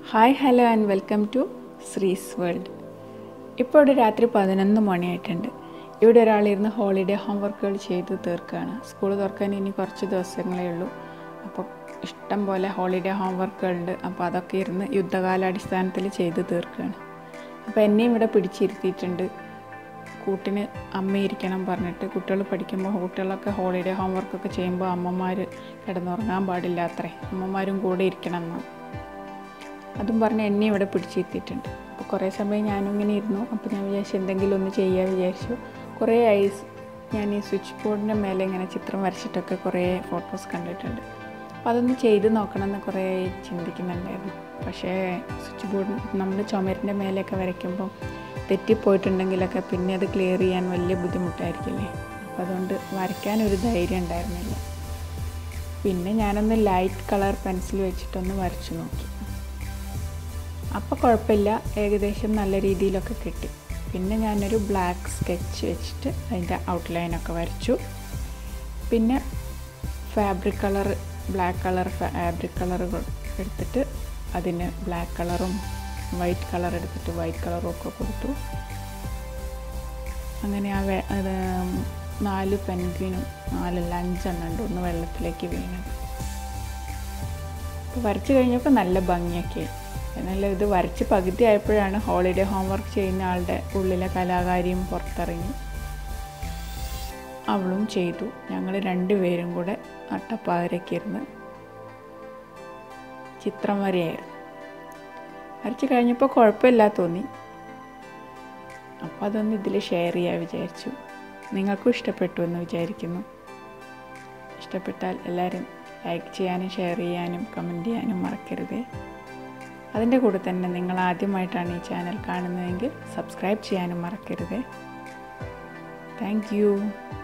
hi hello and welcome to Sree's world ഇപ്പോൾ ഇവിടെ രാത്രി പതിനൊന്ന് മണിയായിട്ടുണ്ട് ഇവിടെ ഒരാളിരുന്ന് ഹോളിഡേ ഹോംവർക്കുകൾ ചെയ്ത് തീർക്കുകയാണ് സ്കൂൾ തുറക്കാൻ ഇനി കുറച്ച് ദിവസങ്ങളേ ഉള്ളൂ അപ്പോൾ ഇഷ്ടം പോലെ ഹോളിഡേ ഹോംവർക്കുകളുണ്ട് അപ്പോൾ അതൊക്കെ ഇരുന്ന് യുദ്ധകാലാടിസ്ഥാനത്തിൽ ചെയ്ത് തീർക്കുകയാണ് അപ്പോൾ എന്നെയും ഇവിടെ പിടിച്ചിരുത്തിയിട്ടുണ്ട് കൂട്ടിന് അമ്മയിരിക്കണം പറഞ്ഞിട്ട് കുട്ടികൾ പഠിക്കുമ്പോൾ കുട്ടികളൊക്കെ ഹോളിഡേ ഹോംവർക്കൊക്കെ ചെയ്യുമ്പോൾ അമ്മമാർ കിടന്നുറങ്ങാൻ പാടില്ല അത്രേ അമ്മമാരും കൂടെ ഇരിക്കണം എന്ന് അതും പറഞ്ഞ് എന്നെ ഇവിടെ പിടിച്ചിരുത്തിയിട്ടുണ്ട് അപ്പോൾ കുറേ സമയം ഞാനും ഇങ്ങനെ ഇരുന്നു അപ്പോൾ ഞാൻ വിചാരിച്ചു എന്തെങ്കിലും ഒന്ന് ചെയ്യാൻ വിചാരിച്ചു കുറേ ഐസ് ഞാൻ ഈ സ്വിച്ച് ബോർഡിൻ്റെ മേലെ ഇങ്ങനെ ചിത്രം വരച്ചിട്ടൊക്കെ കുറേ ഫോട്ടോസ് കണ്ടിട്ടുണ്ട് അപ്പോൾ അതൊന്ന് ചെയ്ത് നോക്കണമെന്ന് കുറേ ചിന്തിക്കുന്നുണ്ടായിരുന്നു പക്ഷേ സ്വിച്ച് ബോർഡ് നമ്മൾ ചുമരിൻ്റെ മേലെയൊക്കെ വരയ്ക്കുമ്പം തെറ്റിപ്പോയിട്ടുണ്ടെങ്കിലൊക്കെ പിന്നെ അത് ക്ലിയർ ചെയ്യാൻ വലിയ ബുദ്ധിമുട്ടായിരിക്കില്ലേ അപ്പോൾ അതുകൊണ്ട് വരയ്ക്കാനൊരു ധൈര്യം ഉണ്ടായിരുന്നില്ല പിന്നെ ഞാനൊന്ന് ലൈറ്റ് കളർ പെൻസിൽ വെച്ചിട്ടൊന്ന് വരച്ചു നോക്കി അപ്പോൾ കുഴപ്പമില്ല ഏകദേശം നല്ല രീതിയിലൊക്കെ കിട്ടി പിന്നെ ഞാനൊരു ബ്ലാക്ക് സ്കെച്ച് വെച്ചിട്ട് അതിൻ്റെ ഔട്ട്ലൈനൊക്കെ വരച്ചു പിന്നെ fabric colour black colour fabric കളറുകൾ എടുത്തിട്ട് അതിന് ബ്ലാക്ക് കളറും വൈറ്റ് കളർ എടുത്തിട്ട് വൈറ്റ് കളറും ഒക്കെ കൊടുത്തു അങ്ങനെ ആ വെ അത് നാല് പെൻഗ്വിനും നാലല്ല അഞ്ചെണ്ണം ഉണ്ട് ഒന്ന് വെള്ളത്തിലേക്ക് വീണത് അപ്പോൾ വരച്ച് കഴിഞ്ഞപ്പോൾ നല്ല ഭംഗിയൊക്കെ എന്നാൽ ഇത് വരച്ച് പകുതി ആയപ്പോഴാണ് ഹോളിഡേ ഹോംവർക്ക് ചെയ്യുന്ന ആളുടെ ഉള്ളിലെ കലാകാരിയും പുറത്തിറങ്ങി അവളും ചെയ്തു ഞങ്ങൾ രണ്ടുപേരും കൂടെ അട്ടപ്പാതിരയ്ക്ക് ഇരുന്ന് ചിത്രം വരെയായിരുന്നു വരച്ച് കഴിഞ്ഞപ്പോൾ കുഴപ്പമില്ല തോന്നി അപ്പോൾ അതൊന്ന് ഇതിൽ ഷെയർ ചെയ്യാൻ വിചാരിച്ചു നിങ്ങൾക്കും ഇഷ്ടപ്പെട്ടു എന്ന് വിചാരിക്കുന്നു ഇഷ്ടപ്പെട്ടാൽ എല്ലാവരും ലൈക്ക് ചെയ്യാനും ഷെയർ ചെയ്യാനും കമൻറ്റ് ചെയ്യാനും മറക്കരുതേ അതിൻ്റെ കൂടെ തന്നെ നിങ്ങൾ ആദ്യമായിട്ടാണ് ഈ ചാനൽ കാണുന്നതെങ്കിൽ സബ്സ്ക്രൈബ് ചെയ്യാനും മറക്കരുതേ താങ്ക്